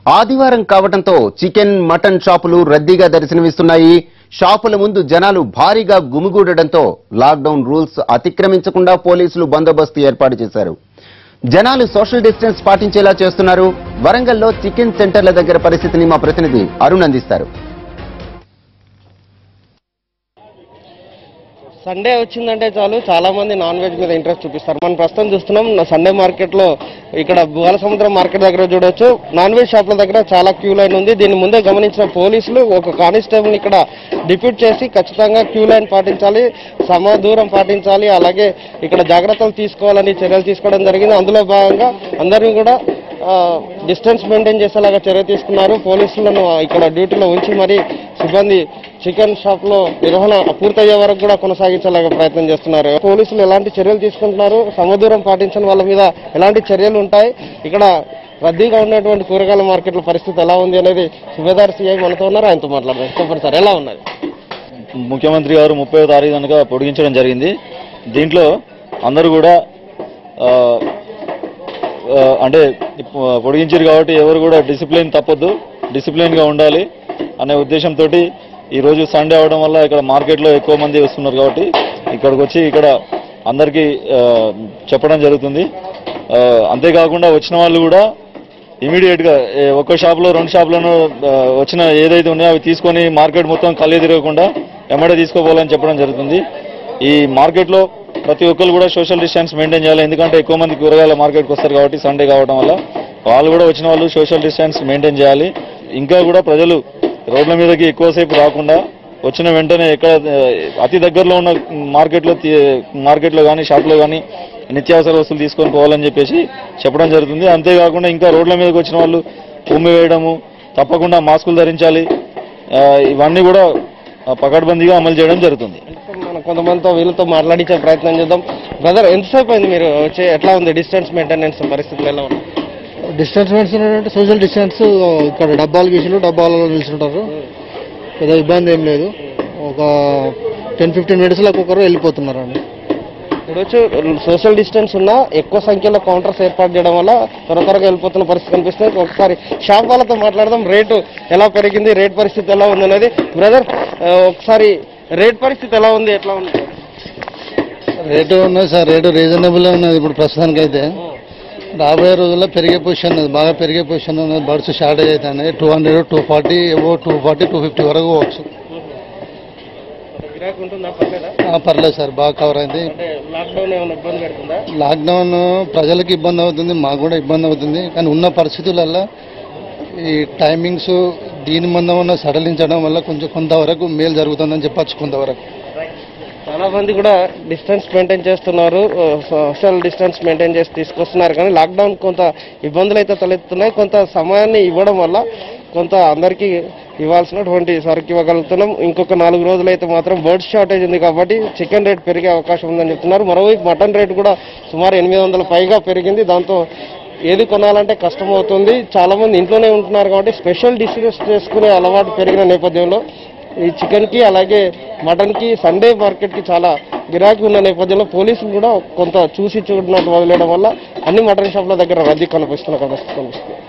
ఆదివారం కావడంతో chicken mutton షాపులు రద్దీగా దర్శనమిస్తున్నాయి షాపుల ముందు జనాలు భారీగా గుమిగూడడంతో లాక్డౌన్ రూల్స్ అతిక్రమించకుండా పోలీసులు బందోబస్తు ఏర్పాటు చేశారు జనాలు సోషల్ డిస్టెన్స్ పాటించేలా చేస్తున్నారు వరంగల్లో చికెన్ సెంటర్ల దగ్గర పరిస్థితిని మా ప్రతినిధి అరుణ్ అందిస్తారు సండే వచ్చిందంటే చాలు చాలా మంది నాన్ వెజ్ మీద ఇంట్రెస్ట్ చూపిస్తారు మనం ప్రస్తుతం చూస్తున్నాం నా సండే మార్కెట్ లో ఇక్కడ బువాల సముద్రం మార్కెట్ దగ్గర చూడొచ్చు నాన్ వెజ్ షాప్ల దగ్గర చాలా క్యూ లైన్ ఉంది దీన్ని ముందే గమనించిన పోలీసులు ఒక కానిస్టేబుల్ ఇక్కడ డిప్యూట్ చేసి ఖచ్చితంగా క్యూ లైన్ పాటించాలి సమ దూరం పాటించాలి అలాగే ఇక్కడ జాగ్రత్తలు తీసుకోవాలని చర్యలు తీసుకోవడం జరిగింది అందులో భాగంగా అందరినీ కూడా డిస్టెన్స్ మెయింటైన్ చేసేలాగా చర్య తీసుకున్నారు పోలీసులను ఇక్కడ డ్యూటీలో ఉంచి మరి సిబ్బంది చికెన్ షాప్ లో నిర్వహణ పూర్తయ్యే వరకు కూడా కొనసాగించేలాగా ప్రయత్నం చేస్తున్నారు పోలీసులు ఎలాంటి చర్యలు తీసుకుంటున్నారు సమదూరం పాటించని వాళ్ళ మీద ఎలాంటి చర్యలు ఉంటాయి ఇక్కడ రద్దీగా ఉన్నటువంటి కూరగాయల మార్కెట్ల పరిస్థితి ఎలా ఉంది అనేది సుబేదార్ సిఐ మనతో ఉన్నారు ఆయనతో మాట్లాడదాం చెప్పండి సార్ ఎలా ఉన్నది ముఖ్యమంత్రి గారు ముప్పై తారీఖు కనుక పొడిగించడం జరిగింది దీంట్లో అందరూ కూడా ఆ, ఆ, అంటే ఇప్పు- పొడిగించారు కాబట్టి ఎవరు కూడా డిసిప్లిన్ తప్పొద్దు డిసిప్లిన్గా ఉండాలి అనే ఉద్దేశంతో ఈరోజు సండే అవడం వల్ల ఇక్కడ మార్కెట్లో ఎక్కువ మంది వస్తున్నారు కాబట్టి ఇక్కడికి వచ్చి ఇక్కడ అందరికీ ఆ, చెప్పడం జరుగుతుంది ఆ, అంతేకాకుండా వచ్చిన వాళ్ళు కూడా ఇమీడియట్ గా ఏ, ఒక్క షాప్ లో రెండు షాపులను వచ్చిన ఏదైతే ఉన్నాయో అవి తీసుకొని మార్కెట్ మొత్తం కళ్ళు తిరగకుండా ఎమ్మడే తీసుకోపోవాలని చెప్పడం జరుగుతుంది ఈ మార్కెట్ లో ప్రతి ఒక్కరు కూడా సోషల్ డిస్టెన్స్ మెయింటైన్ చేయాలి ఎందుకంటే ఎక్కువ మంది కూరగాయల మార్కెట్కి వస్తారు కాబట్టి సండే కావడం వల్ల వాళ్ళు కూడా వచ్చిన వాళ్ళు సోషల్ డిస్టెన్స్ మెయింటైన్ చేయాలి ఇంకా కూడా ప్రజలు రోడ్ల మీదకి ఎక్కువసేపు రాకుండా వచ్చిన వెంటనే ఎక్కడ ఆ, అతి దగ్గరలో ఉన్న మార్కెట్లో తీ- మార్కెట్లో కానీ షాప్లో కానీ నిత్యావసర వస్తువులు తీసుకొని పోవాలని చెప్పేసి చెప్పడం జరుగుతుంది అంతేకాకుండా ఇంకా రోడ్ల మీదకి వచ్చిన వాళ్ళు ఉమ్మి వేయడము తప్పకుండా మాస్కులు ధరించాలి ఆ, ఇవన్నీ కూడా ఆ, పకడ్బందీగా అమలు చేయడం జరుగుతుంది మనం కొంతమందితో వీళ్ళతో మాట్లాడించే ప్రయత్నం చేద్దాం బ్రదర్ ఎంతసేపు అయింది మీరు వచ్చే ఎట్లా ఉంది డిస్టెన్స్ మెయింటెనెన్స్ పరిస్థితులు ఎలా ఉన్నాయి డిస్టెన్స్ మెయింటైన్ అంటే సోషల్ డిస్టెన్స్ ఇక్కడ డబ్బాలు గీసిలు డబ్బాలలో నిల్చుంటారు పెద్ద ఇబ్బంది ఏం లేదు ఒక టెన్ ఫిఫ్టీన్ మినిట్స్లో ఒక్కొక్కరు వెళ్ళిపోతున్నారు అండి ఇప్పుడు వచ్చి సోషల్ డిస్టెన్స్ ఉన్నా ఎక్కువ సంఖ్యలో కౌంటర్స్ ఏర్పాటు చేయడం వల్ల త్వర త్వరగా వెళ్ళిపోతున్న పరిస్థితి కనిపిస్తుంది ఒకసారి షాప్ వాళ్ళతో మాట్లాడదాం రేటు ఎలా పెరిగింది రేట్ పరిస్థితి ఎలా ఉంది అనేది బ్రదర్ ఒకసారి రేట్ పరిస్థితి ఎలా ఉంది ఎట్లా ఉంది రేటు ఉన్నది సార్ రేటు రీజనబుల్ ఉన్నది ఇప్పుడు ప్రస్తుతానికి అయితే రాబోయే రోజుల్లో పెరిగే పొజిషన్ ఉన్నది బాగా పెరిగే పొజిషన్ ఉన్నది బర్డ్స్ షార్టేజ్ అవుతాయి టూ హండ్రెడ్ టూ ఫార్టీ ఏవో టూ ఫార్టీ టూ ఫిఫ్టీ వరకు పోవచ్చు గిరాకీ ఉంటుందా పర్లేదా ఆ, పర్లేదు సార్ బాగా కవర్ అయింది అంటే లాక్డౌన్ ఏమైనా ఇబ్బంది పెడుతుందా లాక్డౌన్ ప్రజలకు ఇబ్బంది అవుతుంది మాకు కూడా ఇబ్బంది అవుతుంది కానీ ఉన్న పరిస్థితులలో ఈ టైమింగ్స్ దీని మందం ఉన్న సడలించడం వల్ల కొంచెం కొంతవరకు మేలు జరుగుతుందని చెప్పచ్చు కొంతవరకు చాలా మంది కూడా డిస్టెన్స్ మెయింటైన్ చేస్తున్నారు సోషల్ డిస్టెన్స్ మెయింటైన్ చేసి తీసుకొస్తున్నారు కానీ లాక్డౌన్ కొంత ఇబ్బందులు అయితే తలెత్తున్నాయి కొంత సమయాన్ని ఇవ్వడం వల్ల కొంత అందరికీ ఇవ్వాల్సినటువంటి సరుకు ఇవ్వగలుగుతున్నాం ఇంకొక నాలుగు రోజులు అయితే మాత్రం బర్డ్ షార్టేజ్ ఉంది కాబట్టి చికెన్ రేట్ పెరిగే అవకాశం ఉందని చెప్తున్నారు మరోవైపు మటన్ రేట్ కూడా సుమారు ఎనిమిది వందల పైగా పెరిగింది దాంతో ఏది కొనాలంటే కష్టం అవుతుంది చాలా మంది ఇంట్లోనే ఉంటున్నారు కాబట్టి స్పెషల్ డిషెస్ చేసుకునే అలవాటు పెరిగిన నేపథ్యంలో ఈ చికెన్ కి అలాగే మటన్ కి సండే మార్కెట్ కి చాలా గిరాకీ ఉన్న నేపథ్యంలో పోలీసులు కూడా కొంత చూసి చూడనట్టు వదిలేయడం వల్ల అన్ని మటన్ షాప్ల దగ్గర రద్దీ కనిపిస్తున్న కనిపిస్తుంది